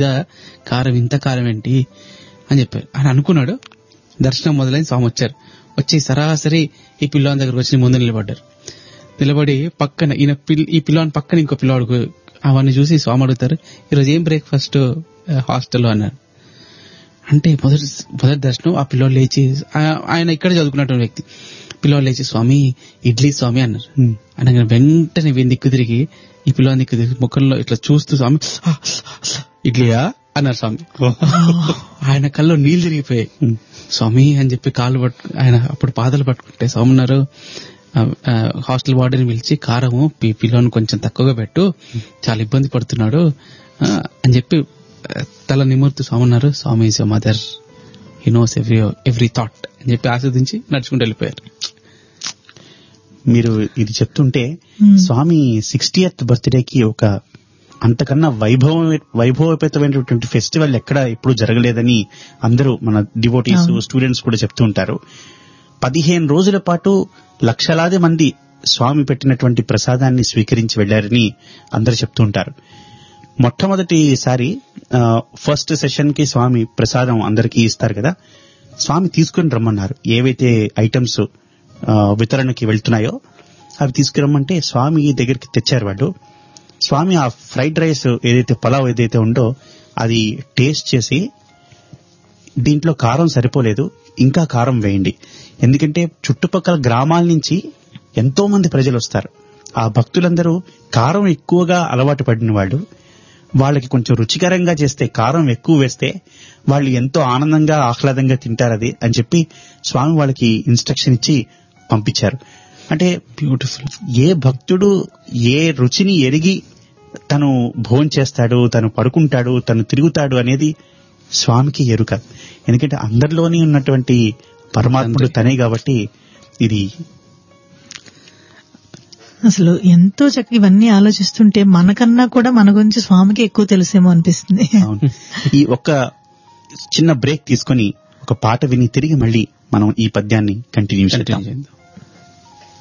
ఇదా కారం ఇంత కారం ఏంటి అని చెప్పారు అని అనుకున్నాడు దర్శనం మొదలైన స్వామి వచ్చారు వచ్చి సరాసరి ఈ పిల్లోని దగ్గరకు వచ్చి ముందు నిలబడ్డారు నిలబడి పక్కన ఈయన పిల్ ఈ పిల్లోని పక్కన ఇంకో పిల్లవాడు అవన్నీ చూసి స్వామి అడుగుతారు ఈరోజు ఏం బ్రేక్ఫాస్ట్ హాస్టల్లో అన్నారు అంటే మొదటి మొదటి దర్శనం ఆ పిల్లోడు లేచి ఆ- ఆయన ఇక్కడ చదువుకున్నటువంటి వ్యక్తి పిల్లోడు లేచి స్వామి ఇడ్లీ స్వామి అన్నారు అనగానే వెంటనే వీని దిక్కు తిరిగి ఈ పిల్లోని దిక్కు తిరిగి ముఖంలో ఇట్లా చూస్తూ స్వామి "ఆ, ఇడ్లీయా అన్నారు స్వామి ఆయన కల్లో నీళ్లు తిరిగిపోయాయి స్వామి అని చెప్పి కాళ్ళు పట్టు ఆయన అప్పుడు పాదలు పట్టుకుంటే స్వామి ఉన్నారు ఆ, ఆ, హాస్టల్ వార్డెన్ పిలిచి కారము పి- పిల్లోని కొంచెం తక్కువగా పెట్టు చాలా ఇబ్బంది పడుతున్నాడు ఆ, అని చెప్పి ఆ, తల నిమురుతూ స్వామి ఉన్నారు Swami is mother he knows every every thought అని చెప్పి ఆస్వాదించి నడుచుకుంటూ వెళ్ళిపోయారు మీరు ఇది చెప్తుంటే స్వామి సిక్స్టీయత్ బర్త్డేకి ఒక అంతకన్నా వైభవం వైభవపేతమైనటువంటి ఫెస్టివల్ ఎక్కడ ఎప్పుడు జరగలేదని అందరూ మన డివోటీస్ స్టూడెంట్స్ కూడా చెప్తూ ఉంటారు పదిహేను రోజుల పాటు లక్షలాది మంది స్వామి పెట్టినటువంటి ప్రసాదాన్ని స్వీకరించి వెళ్లారని అందరూ చెప్తూ ఉంటారు మొట్టమొదటిసారి ఫస్ట్ సెషన్ కి స్వామి ప్రసాదం అందరికీ ఇస్తారు కదా స్వామి తీసుకుని రమ్మన్నారు ఏవైతే ఐటమ్స్ వితరణకి వెళ్తున్నాయో అవి తీసుకురమ్మంటే స్వామి దగ్గరికి తెచ్చారు వాళ్ళు స్వామి ఆ ఫ్రైడ్ రైస్ ఏదైతే పలావ్ ఏదైతే ఉందో అది టేస్ట్ చేసి దీంట్లో కారం సరిపోలేదు ఇంకా కారం వేయండి ఎందుకంటే చుట్టుపక్కల గ్రామాల నుంచి ఎంతో మంది ప్రజలు వస్తారు ఆ భక్తులందరూ కారం ఎక్కువగా అలవాటు పడిన వాళ్ళు వాళ్ళకి కొంచెం రుచికరంగా చేస్తే కారం ఎక్కువ వేస్తే వాళ్ళు ఎంతో ఆనందంగా ఆహ్లాదంగా తింటారు అది అని చెప్పి స్వామి వాళ్ళకి ఇన్స్ట్రక్షన్ ఇచ్చి పంపించారు అంటే బ్యూటిఫుల్ ఏ భక్తుడు ఏ రుచిని ఎరిగి తను భోజనం చేస్తాడు తను పడుకుంటాడు తను తిరుగుతాడు అనేది స్వామికి ఎరుక ఎందుకంటే అందరిలోని ఉన్నటువంటి పరమాత్ముడు తనే కాబట్టి ఇది అసలు ఎంతో చక్కగా ఇవన్నీ ఆలోచిస్తుంటే మనకన్నా కూడా మన గురించి స్వామికి ఎక్కువ తెలుసేమో అనిపిస్తుంది అవును ఈ ఒక్క చిన్న బ్రేక్ తీసుకొని ఒక పాట విని తిరిగి మళ్ళీ మనం ఈ పద్యాన్ని కంటిన్యూ చేద్దాం చేద్దాం